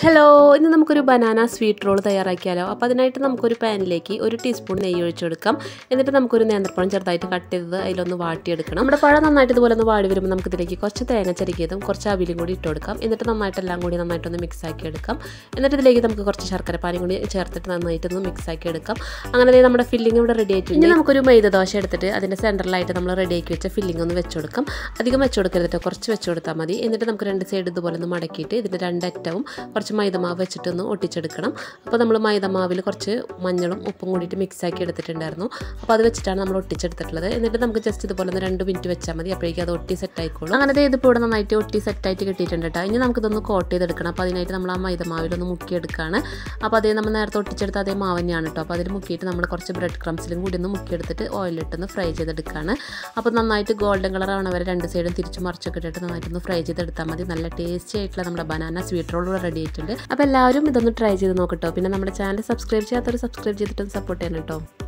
hello ഇന്ന് നമുക്കൊരു banana sweet role തയ്യാറാക്കിയാലോ അപ്പോൾ അതിനായിട്ട് നമുക്കൊരു പാനിലേക്ക് ഒരു ടീസ്പൂൺ നെയ്യ് ഒഴിച്ചെടുക്കാം എന്നിട്ട് നമുക്കൊരു നേന്ത്രപ്പഴം ചെറുതായിട്ട് കട്ട് ചെയ്തത് അതിലൊന്ന് വാട്ടിയെടുക്കണം നമ്മുടെ പഴം നന്നായിട്ട് ഇതുപോലെ ഒന്ന് വാടി വരുമ്പോൾ നമുക്ക് ഇതിലേക്ക് കുറച്ച് തേങ്ങ ചെറുക്കിയതും കുറച്ച് അവിലും കൂടി ഇട്ട് കൊടുക്കാം എന്നിട്ട് നന്നായിട്ട് എല്ലാം കൂടി നന്നായിട്ടൊന്ന് മിക്സ് ആക്കി എടുക്കാം എന്നിട്ട് ഇതിലേക്ക് നമുക്ക് കുറച്ച് ശർക്കര പാനിയും കൂടി ചേർത്തിട്ട് നന്നായിട്ടൊന്ന് മിക്സ് ആക്കി എടുക്കാം അങ്ങനെ ദേ നമ്മുടെ ഫില്ലിംഗ് ഇവിടെ റെഡി ആയിട്ടുണ്ട് ഇനി നമുക്കൊരു മൈദ ദോശ എടുത്തിട്ട് അതിൻ്റെ സെൻറ്ററിലായിട്ട് നമ്മൾ റെഡി ആക്കി വെച്ച ഫില്ലിംഗ് ഒന്ന് വെച്ച് കൊടുക്കാം അധികം വെച്ച് കൊടുക്കരുത് കേട്ടോ കുറച്ച് വെച്ച് കൊടുത്താൽ മതി എന്നിട്ട് നമുക്ക് രണ്ട് സൈഡ് ഇതുപോലെ ഒന്ന് മടക്കിയിട്ട് ഇതിൻ്റെ രണ്ടറ്റവും കുറച്ച് മൈദമാവ് വെച്ചിട്ടൊന്ന് ഒട്ടിച്ചെടുക്കണം അപ്പോൾ നമ്മൾ മൈദമാവിൽ കുറച്ച് മഞ്ഞളും ഉപ്പും കൂടിയിട്ട് മിക്സ് ആക്കി എടുത്തിട്ടുണ്ടായിരുന്നു അപ്പോൾ അത് വെച്ചിട്ടാണ് നമ്മൾ ഒട്ടിച്ചെടുത്തിട്ടുള്ളത് എന്നിട്ട് നമുക്ക് ജസ്റ്റ് ഇതുപോലെ ഒന്ന് രണ്ട് മിനിറ്റ് വെച്ചാൽ മതി അപ്പോഴേക്കും അത് ഒട്ടി സെറ്റ് ആയിക്കോളും അങ്ങനെ ദേ ഇതിപ്പോൾ ഇവിടെ നന്നായിട്ട് ഒട്ടി സെറ്റായിട്ട് കിട്ടിയിട്ടുണ്ട് കേട്ടോ ഇനി നമുക്കിതൊന്ന് കോട്ട് ചെയ്തെടുക്കണം അപ്പോൾ അതിനായിട്ട് നമ്മൾ ആ മൈദമാവിലൊന്ന് മുക്കിയെടുക്കുകയാണ് അപ്പോൾ അതേ നമ്മൾ നേരത്തെ ഒട്ടിച്ചെടുത്ത അതേ മാവ് തന്നെയാണ് കേട്ടോ അപ്പോൾ അതിൽ മുക്കിയിട്ട് നമ്മൾ കുറച്ച് ബ്രെഡ് ക്രംസിലും കൂടി ഒന്ന് മുക്കിയെടുത്തിട്ട് ഓയിലിട്ടൊന്ന് ഫ്രൈ ചെയ്തെടുക്കുകയാണ് അപ്പോൾ നന്നായിട്ട് ഗോൾഡൻ കളർ ആവണ വരെ രണ്ട് സൈഡും തിരിച്ച് മറിച്ചൊക്കെ ഇട്ടിട്ട് നന്നായിട്ടൊന്ന് ഫ്രൈ ചെയ്തെടുത്താൽ മതി നല്ല ടേസ്റ്റി ആയിട്ടുള്ള നമ്മുടെ ബനാന സ്വീറ്റ് റോൾ റെഡി ആയിട്ടുണ്ട് അപ്പോൾ എല്ലാവരും ഇതൊന്ന് ട്രൈ ചെയ്ത് നോക്കട്ടോ പിന്നെ നമ്മുടെ ചാനൽ സബ്സ്ക്രൈബ് ചെയ്യാത്തവർ സബ്സ്ക്രൈബ് ചെയ്തിട്ടൊന്ന് സപ്പോർട്ട് ചെയ്യണം കേട്ടോ